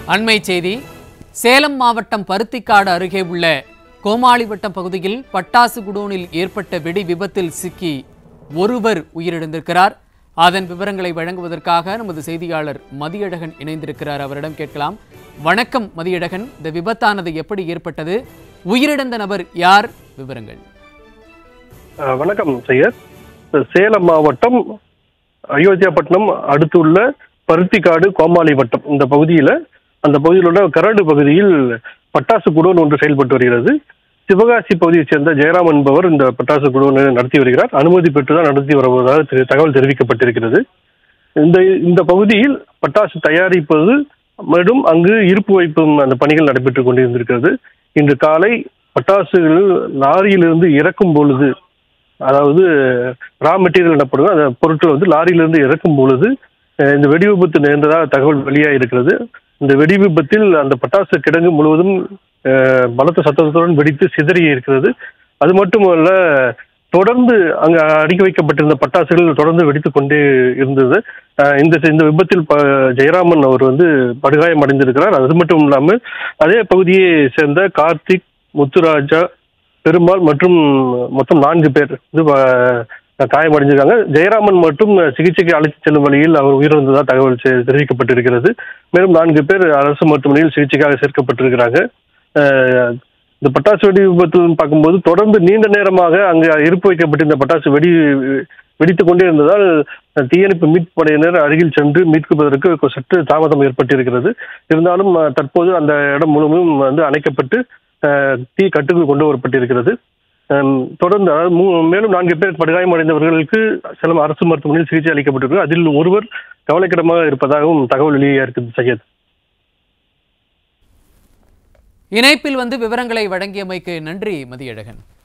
அண்மை செய்தி சேலம் மாவட்டம் பருத்திக்காடு அருகே உள்ள கோமாளிவட்டம் பகுதியில் பட்டாசு குடோனில் ஏற்பட்ட வெடி விபத்தில் சிக்கி ஒருவர் உயிரிழந்திருக்கிறார் அதன் விவரங்களை வழங்குவதற்காக நமது செய்தியாளர் மதியழகன் இணைந்திருக்கிறார் அவரிடம் கேட்கலாம் வணக்கம் மதியழகன் இந்த விபத்தானது எப்படி ஏற்பட்டது உயிரிழந்த நபர் யார் விவரங்கள் அஹ் வணக்கம் சையத் சேலம் மாவட்டம் அயோத்தியாப்பட்டினம் அடுத்துள்ள பருத்திக்காடு கோமாளி வட்டம் இந்த பகுதியில் அந்த பகுதியில் உள்ள கரடு பகுதியில் பட்டாசு குடோன் ஒன்று செயல்பட்டு வருகிறது சிவகாசி பகுதியைச் சேர்ந்த ஜெயராம் என்பவர் இந்த பட்டாசு குடோனை நடத்தி வருகிறார் அனுமதி பெற்று தான் நடத்தி வருவதாக தெரி- தகவல் தெரிவிக்கப்பட்டிருக்கிறது இந்த இந்த பகுதியில் பட்டாசு தயாரிப்பது மற்றும் அங்கு இருப்பு வைப்பும் அந்த பணிகள் நடைபெற்றுக் கொண்டிருந்திருக்கிறது இன்று காலை பட்டாசுகள் லாரியிலிருந்து இறக்கும் பொழுது அதாவது ரா மெட்டீரியல் எனப்படும் அந்த பொருட்கள் வந்து லாரியிலிருந்து இறக்கும் பொழுது அஹ், இந்த வெடி விபத்து நேர்ந்ததாக தகவல் வெளியாக இருக்கிறது இந்த வெடி விபத்தில் அந்த பட்டாசு கிடங்கு முழுவதும் அஹ், பலத்த சத்தத்துடன் வெடித்து சிதறி இருக்கிறது அது மட்டுமல்ல தொடர்ந்து அங்கு அடுக்கி வைக்கப்பட்டிருந்த பட்டாசுகள் தொடர்ந்து வெடித்துக் கொண்டே இருந்தது அஹ், இந்த இந்த விபத்தில் ப ஜெயராமன் அவர் வந்து படுகாயம் அடைந்திருக்கிறார் அது மட்டும் இல்லாமல் அதே பகுதியை சேர்ந்த கார்த்திக் முத்துராஜா பெருமாள் மற்றும் மொத்தம் நான்கு பேர் இது வ- காயமடைஞ்சிருக்காங்க ஜெயராமன் மட்டும் சிகிச்சைக்கு அழைத்து செல்லும் வழியில் அவர் உயிரிழந்ததா தகவல் செ- தெரிவிக்கப்பட்டிருக்கிறது மேலும் நான்கு பேர் அரசு மருத்துவமனையில் சிகிச்சைக்காக சேர்க்கப்பட்டிருக்கிறாங்க அஹ், இந்த பட்டாசு வெடி விபத்து பார்க்கும்போது தொடர்ந்து நீண்ட நேரமாக அங்கு இருப்பு வைக்கப்பட்டிருந்த பட்டாசு வெடி வெடித்துக் கொண்டே இருந்ததால் தீயணைப்பு மீட்பு படையினர் அருகில் சென்று மீட்பதற்கு சற்று தாமதம் ஏற்பட்டிருக்கிறது இருந்தாலும் அஹ், தற்போது அந்த இடம் முழுவதும் வந்து அணைக்கப்பட்டு அஹ், தீ கட்டுக்குள் கொண்டு வரப்பட்டிருக்கிறது அஹ், தொடர்ந்து அதாவது மூ- மேலும் நான்கு பேர் படுகாயமடைந்தவர்களுக்கு சேலம் அரசு மருத்துவமனையில் சிகிச்சை அளிக்கப்பட்டிருக்கு அதில் ஒருவர் கவலைக்கிடமாக இருப்பதாகவும் தகவல் வெளியே இருக்குது சையத் இணைப்பில் வந்து விவரங்களை வழங்கியமைக்கு நன்றி மதியழகன்